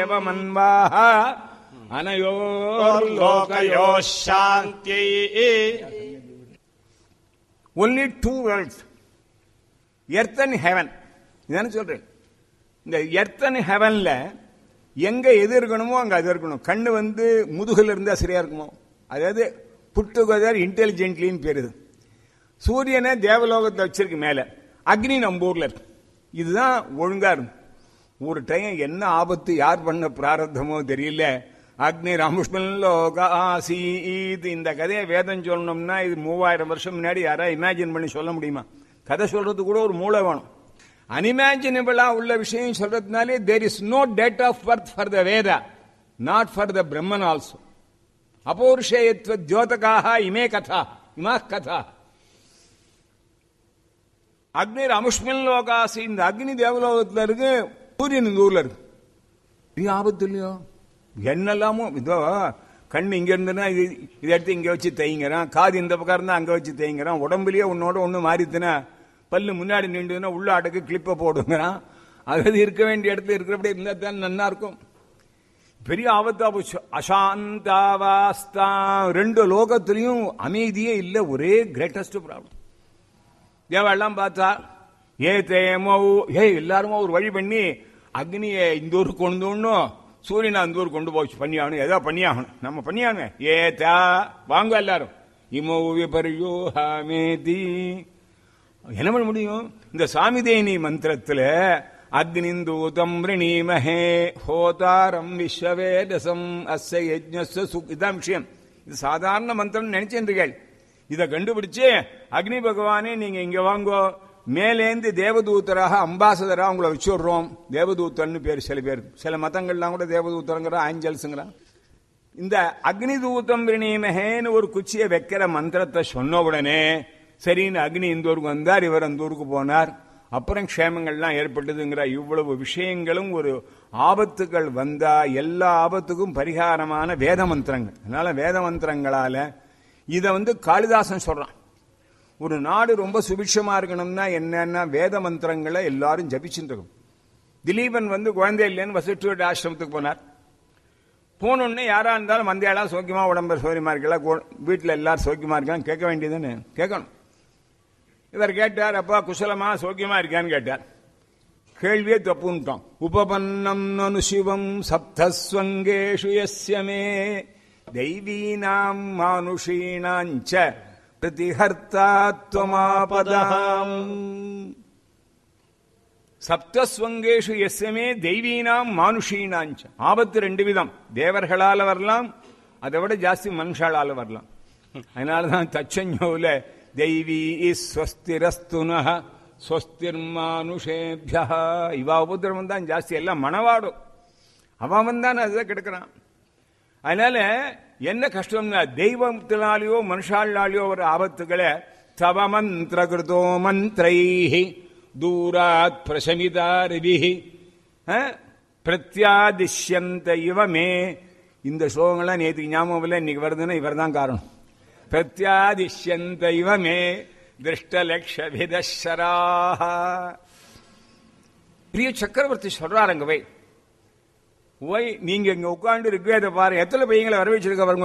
ஏவமன்வாஹ அனயோர் லோகயோ லோகயோ சாந்தியை only two worlds earth and heaven இதானே சொல்றேன் இந்த எர்த் அண்ட் ஹெவன்ல எங்க எது இருக்கணுமோ அங்க அது இருக்கணும் கண்ணு வந்து முதுகுல இருந்தா சரியா இருக்குமோ அதாவது புட் டுகெதர் இன்டெலிஜென்ட்லின்னு பேருது சூரியனை தேவலோகத்தை வச்சிருக்கு மேல அக்னி நம்ம ஊர்ல இருக்கு இதுதான் ஒழுங்கா இருக்கும் ஒரு டைம் என்ன ஆபத்து யார் பண்ண பிராரத்தமோ தெரியல அக்னி ராமுஷ்மலோகாசீத் இந்த கதையை வேதம் சொல்லணும்னா இது மூவாயிரம் வருஷம் முன்னாடி யாரா இமேஜின் பண்ணி சொல்ல முடியுமா கதை சொல்றது கூட ஒரு மூளை வேணும் அனிமேஜினபிளா உள்ள விஷயம் சொல்றதுனாலே there is no date of birth for the Veda not for the Brahman also அபௌருஷேயத்வ தியோதகாக இமே கதா இமா கதா அக்னி அமுஷ்மின் லோகாசி இந்த அக்னி தேவலோகத்துல இருக்கு சூரியன் இந்த ஊர்ல இருக்கு இது ஆபத்து இல்லையோ என்னெல்லாமோ இதோ கண் இங்க இருந்துன்னா இது இதை எடுத்து இங்க வச்சு தேய்ங்கிறான் காது இந்த பக்கம் இருந்தா அங்க வச்சு தேய்ங்கிறான் உடம்புலயே உன்னோட ஒண்ணு மாறித்துனா பல்லு முன்னாடி நின்றுதுன்னா உள்ள அடக்கு கிளிப்ப போடுங்கிறான் அது இருக்க வேண்டிய இடத்துல இருக்கிறபடி இருந்தா தான் நல்லா இருக்கும் பெரிய ஆபத்தா போச்சு அசாந்தாவாஸ்தா ரெண்டு லோகத்திலையும் அமைதியே இல்லை ஒரே கிரேட்டஸ்ட் ப்ராப்ளம் தேவெல்லாம் பார்த்தா ஏ தேமோ ஏ எல்லாருமோ ஒரு வழி பண்ணி அக்னியை இந்த ஊருக்கு கொண்டு வரணும் சூரியனை அந்த ஊருக்கு கொண்டு போச்சு பண்ணியாகணும் ஏதோ பண்ணியாகணும் நம்ம பண்ணியாகணும் ஏ தா வாங்க எல்லாரும் இமோ விபரியோஹாமேதி என்ன பண்ண முடியும் இந்த சாமிதேனி மந்திரத்துல அக்னிந்தூதம் ரிணீமஹே ஹோதாரம் விஸ்வவேதசம் அஸ்ய யஜ்ஞஸ்ய சுக் இதான் விஷயம் இது சாதாரண மந்திரம் நினைச்சேன் இதை கண்டுபிடிச்சு அக்னி பகவானே நீங்க இங்க வாங்கோ மேலேந்து தேவதூத்தராக அம்பாசதரா உங்களை வச்சு விடுறோம் தேவதூத்தர்னு பேர் சில பேர் சில மதங்கள்லாம் கூட தேவதூத்தரங்கிற ஆஞ்சல்ஸுங்கிற இந்த அக்னி தூத்தம் விரணீமகேன்னு ஒரு குச்சியை வைக்கிற மந்திரத்தை சொன்ன உடனே சரின்னு அக்னி இந்த ஊருக்கு வந்தார் இவர் அந்த ஊருக்கு போனார் அப்புறம் க்ஷேமங்கள்லாம் ஏற்பட்டதுங்கிற இவ்வளவு விஷயங்களும் ஒரு ஆபத்துகள் வந்தா எல்லா ஆபத்துக்கும் பரிகாரமான வேத மந்திரங்கள் அதனால வேத மந்திரங்களால இதை வந்து காளிதாசன் சொல்றான் ஒரு நாடு ரொம்ப சுபிட்சமா இருக்கணும்னா என்னன்னா வேத மந்திரங்களை எல்லாரும் ஜபிச்சுட்டு இருக்கணும் திலீபன் வந்து குழந்தை இல்லைன்னு வசிஷ்டோட ஆசிரமத்துக்கு போனார் போனோடனே யாரா இருந்தாலும் மந்தியாளா சோக்கியமா உடம்பு சௌரியமா இருக்கலாம் வீட்டில் எல்லாரும் சௌக்கியமா இருக்கான்னு கேட்க வேண்டியதுன்னு கேட்கணும் இவர் கேட்டார் அப்பா குசலமா சௌக்கியமா இருக்கான்னு கேட்டார் கேள்வியே தப்புன்ட்டான் உபபன்னம் நனு சிவம் சப்தஸ்வங்கேஷு யஸ்யமே தெய்வீனாம் மானுஷீணாஞ்ச பிரதிஹர்த்தாத்வமாபதாம் சப்தஸ்வங்கேஷு எஸ்எமே தெய்வீனாம் மானுஷீனாஞ்ச ஆபத்து ரெண்டு விதம் தேவர்களால வரலாம் அதை விட ஜாஸ்தி மனுஷாலால வரலாம் அதனாலதான் தச்சஞ்சோல தெய்வீ ஸ்வஸ்திரஸ்துன ஸ்வஸ்திர்மானுஷேபியா இவா உபதிரவம் தான் ஜாஸ்தி எல்லாம் மணவாடும் அவன் வந்தான் அதுதான் கெடுக்கிறான் அதனால என்ன கஷ்டம்னா தெய்வத்தினாலேயோ மனுஷாலாலேயோ ஒரு ஆபத்துகளை தவ மந்திர கிருதோ மந்திரைஹி தூராத் பிரசமிதாரிபிஹி பிரத்யாதிஷ்யந்த இவமே இந்த ஸ்லோகங்கள்லாம் நேற்றுக்கு ஞாபகம் இல்லை இன்னைக்கு வருதுன்னா இவர் தான் காரணம் பிரத்யாதிஷ்யந்த இவமே திருஷ்டலக்ஷபிதராக பிரிய சக்கரவர்த்தி சொல்றாருங்க வை ஓய் நீங்க இங்க உட்காந்து ரிக்வேத பாரு எத்தனை பையங்களை வர வச்சிருக்க பாருங்க